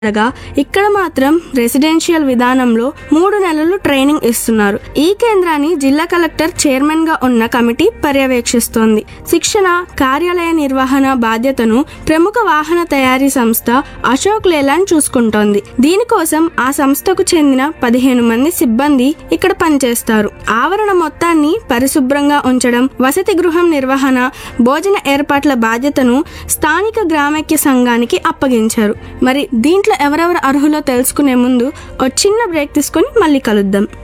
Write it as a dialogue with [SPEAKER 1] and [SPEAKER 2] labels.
[SPEAKER 1] ఉండగా ఇక్కడ మాత్రం రెసిడెన్షియల్ విధానంలో మూడు నెలలు ట్రైనింగ్ ఇస్తున్నారు ఈ కేంద్రాన్ని జిల్లా కలెక్టర్ చైర్మన్ గా ఉన్న కమిటీ పర్యవేక్షిస్తోంది శిక్షణ కార్యాలయ నిర్వహణ బాధ్యతను ప్రముఖ వాహన తయారీ సంస్థ అశోక్ లేలాండ్ చూసుకుంటోంది దీనికోసం ఆ సంస్థకు చెందిన పదిహేను మంది సిబ్బంది ఇక్కడ పనిచేస్తారు ఆవరణ మొత్తాన్ని పరిశుభ్రంగా ఉంచడం వసతి గృహం నిర్వహణ భోజన ఏర్పాట్ల బాధ్యతను స్థానిక గ్రామైక్య సంఘానికి అప్పగించారు మరి దీంట్లో ఎవరెవరు అర్హులో తెలుసుకునే ముందు ఒక చిన్న బ్రేక్ తీసుకొని మళ్ళీ కలుద్దాం